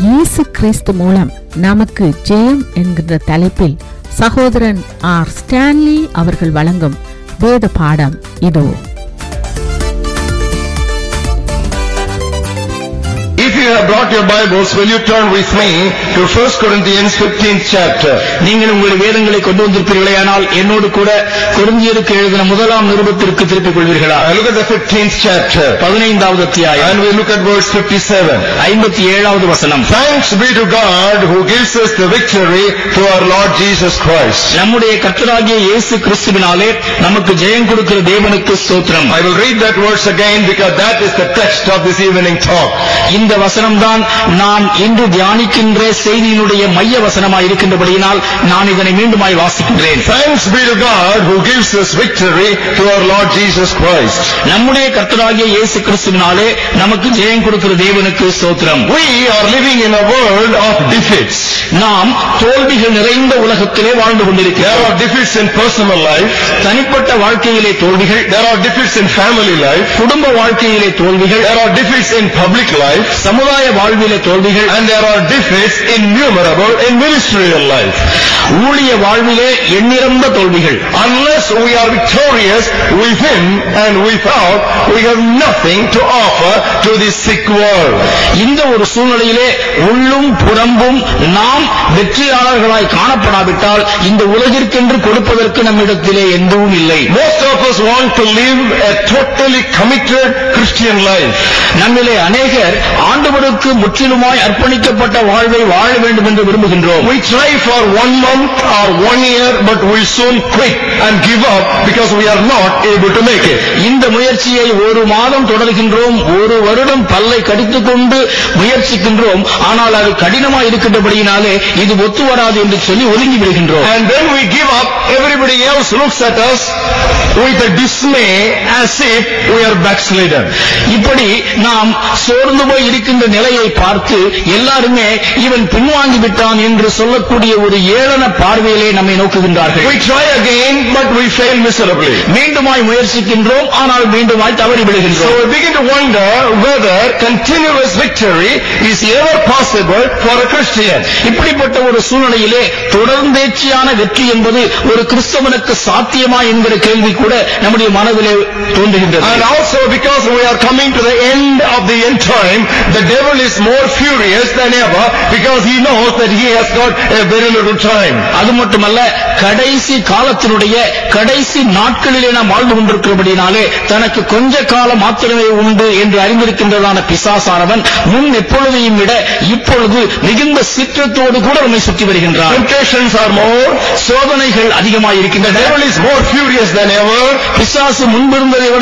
இயேசு கிறிஸ்து மூலம் நமக்கு ஜெயம் என்கின்ற தலைப்பில் சகோதரன் ஆர் ஸ்டான்லி அவர்கள் வழங்கும் வேத பாடம் இதோ If you have brought your Bibles, will you turn with me to 1 Corinthians 15th chapter? நீங்கள் உங்கள் வேதங்களை கொண்டு வந்திருப்பீர்களேயானால் என்னோடு கூட கொரிந்தியருக்கு எழுதின முதலாம் நிருபத்திற்கு திருப்பிக் கொள்வீர்களா I look at the 15th chapter பதினைந்தாவது அத்தியாயம் and we look at verse 57. ஐம்பத்தி ஏழாவது வசனம் Thanks be to God who gives us the victory through our Lord Jesus Christ. நம்முடைய கர்த்தராகிய இயேசு கிறிஸ்துவினாலே நமக்கு ஜெயம் கொடுக்கிற தேவனுக்கு ஸ்தோத்திரம் I will read that verse again because that is the text of this evening talk. இந்த வசனம்தான் நான் இன்று தியானிக்கின்ற செய்தியினுடைய மைய வசனமாய் இருக்கின்றபடியினால் நான் இதனை மீண்டுமாய் வாசிக்கின்றேன் Thanks be to God who gives us victory through our Lord Jesus Christ. நம்முடைய கர்த்தராகிய இயேசு கிறிஸ்துவினாலே நமக்கு ஜெயம் கொடுக்கிற தேவனுக்கு ஸ்தோத்திரம் We are living in a world of defeats. நாம் தோல்விகள் நிறைந்த உலகத்திலே வாழ்ந்து There கொண்டிருக்கிறோம் are defeats in personal life. தனிப்பட்ட வாழ்க்கையிலே தோல்விகள் There are defeats in family life. குடும்ப வாழ்க்கையிலே தோல்விகள் There are defeats in public life. சமுதாய வாழ்விலே தோல்விகள் And there are defeats innumerable in ministerial life. ஊழிய வாழ்விலே எண்ணிறந்த தோல்விகள் Unless we are victorious within and without, we have nothing to offer to this sick world. இந்த ஒரு சூழ்நிலையிலே உள்ளும் புறம்பும் நாம் வெற்றியாளர்களாய் காணப்படாவிட்டால் இந்த உலகிற்கென்று கொடுப்பதற்கு நம்மிடத்திலே எதுவும் இல்லை Most of us want to live a totally committed Christian life. நம்மிலே அநேகர் ஆண்டவருக்கு முற்றிலுமாய் அர்ப்பணிக்கப்பட்ட வாழ்வை வாழ வேண்டும் என்று விரும்புகின்றோம் We try for one month or one year, but we soon quit and give up because we are not able to make it. இந்த முயற்சியை ஒரு மாதம் தொடர்கின்றோம் ஒரு வருடம் பல்லை கடித்துக் கொண்டு முயற்சிக்கின்றோம் ஆனால் அது கடினமாய் இருக்கின்றபடியினாலே இது ஒத்து வராது என்று சொல்லி ஒதுங்கி விடுகின்றோம் And then we give up, everybody else looks at us with a dismay as if we are backslidden. இப்படி நாம் சோர்ந்து போய் இருக்கின்ற நிலையை பார்த்து எல்லாருமே இவன் பின்வாங்கி விட்டான் என்று சொல்லக்கூடிய ஒரு ஏளன பார்வையிலே நம்மை நோக்குகின்றார்கள் We try again, but we fail miserably. மீண்டுமாய் முயற்சிக்கின்றோம் ஆனால் மீண்டுமாய் தவறி So விடுகின்றோம் we begin to wonder whether continuous victory is ever possible for a Christian. இப்படிப்பட்ட ஒரு சூழ்நிலையிலே தொடர்ந்தேர்ச்சியான வெற்றி என்பது ஒரு கிறிஸ்தவனுக்கு சாத்தியமா என்கிற கேள்வி கூட நம்முடைய மனதிலே தோன்றுகின்றது And also because we are coming to the end of the end time, the devil is more furious than ever because he knows that he has got a very little time. அது மட்டுமல்ல கடைசி காலத்தினுடைய கடைசி நாட்களிலே நாம் வாழ்ந்து கொண்டிருக்கிறபடினாலே தனக்கு கொஞ்ச காலம் மாத்திரமே உண்டு என்று அறிந்திருக்கின்றதான பிசாசானவன் முன் எப்பொழுதையும் விட இப்பொழுது மிகுந்த சிற்றத்தோடு கூட நம்மை சுற்றி வருகின்றான் Temptations are more. சோதனைகள் The அதிகமாயிருக்கின்றன devil is more furious than ever. பிசாசு முன்பிருந்ததை விட